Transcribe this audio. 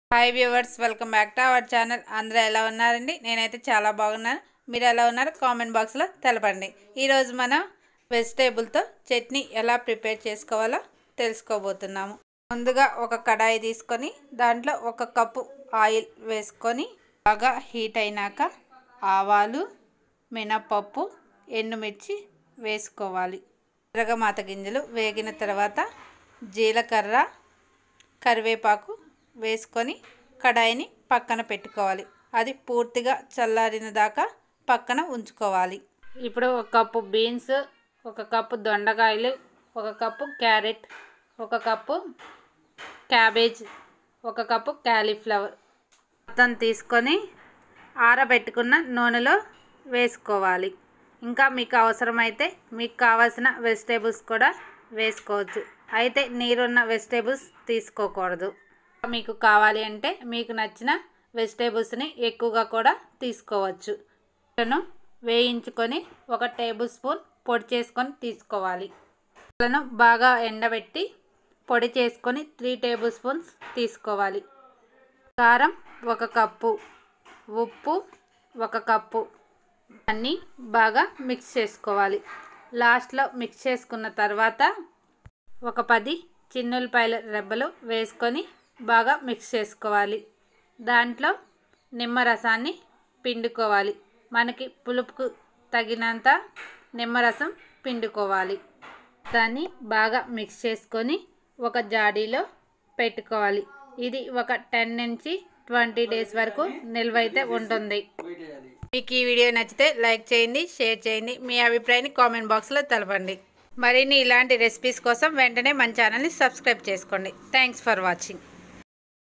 hi viewers welcome back to our channel అందరూ ఎలా ఉన్నారండి నేనైతే చాలా బాగున్నాను మీరు ఎలా ఉన్నారో కామెంట్ బాక్స్లో తెలపండి ఈరోజు మనం వెజిటేబుల్తో చట్నీ ఎలా ప్రిపేర్ చేసుకోవాలో తెలుసుకోబోతున్నాము ముందుగా ఒక కడాయి తీసుకొని దాంట్లో ఒక కప్పు ఆయిల్ వేసుకొని బాగా హీట్ అయినాక ఆవాలు మినపప్పు ఎండుమిర్చి వేసుకోవాలి తిరగమాత గింజలు వేగిన తర్వాత జీలకర్ర కరివేపాకు వేసుకొని కడాయిని పక్కన పెట్టుకోవాలి అది పూర్తిగా చల్లారిన దాకా పక్కన ఉంచుకోవాలి ఇప్పుడు ఒక కప్పు బీన్స్ ఒక కప్పు దొండకాయలు ఒక కప్పు క్యారెట్ ఒక కప్పు క్యాబేజ్ ఒక కప్పు క్యాలీఫ్లవర్ మొత్తం తీసుకొని ఆరబెట్టుకున్న నూనెలో వేసుకోవాలి ఇంకా మీకు అవసరమైతే మీకు కావాల్సిన వెజిటేబుల్స్ కూడా వేసుకోవచ్చు అయితే నీరున్న వెజిటేబుల్స్ తీసుకోకూడదు మీకు కావాలి అంటే మీకు నచ్చిన వెజిటేబుల్స్ని ఎక్కువగా కూడా తీసుకోవచ్చు వీటిను వేయించుకొని ఒక టేబుల్ స్పూన్ పొడి చేసుకొని తీసుకోవాలి వీళ్ళను బాగా ఎండబెట్టి పొడి చేసుకొని త్రీ టేబుల్ స్పూన్స్ తీసుకోవాలి కారం ఒక కప్పు ఉప్పు ఒక కప్పు అన్నీ బాగా మిక్స్ చేసుకోవాలి లాస్ట్లో మిక్స్ చేసుకున్న తర్వాత ఒక పది చిన్నులపాయల రెబ్బలు వేసుకొని బాగా మిక్స్ చేసుకోవాలి దాంట్లో నిమ్మరసాన్ని పిండుకోవాలి మనకి పులుపుకు తగినంత నిమ్మరసం పిండుకోవాలి దాన్ని బాగా మిక్స్ చేసుకొని ఒక జాడీలో పెట్టుకోవాలి ఇది ఒక టెన్ నుంచి ట్వంటీ డేస్ వరకు నిల్వ అయితే ఉంటుంది మీకు ఈ వీడియో నచ్చితే లైక్ చేయండి షేర్ చేయండి మీ అభిప్రాయాన్ని కామెంట్ బాక్స్లో తెలపండి మరిన్ని ఇలాంటి రెసిపీస్ కోసం వెంటనే మన ఛానల్ని సబ్స్క్రైబ్ చేసుకోండి థ్యాంక్స్ ఫర్ వాచింగ్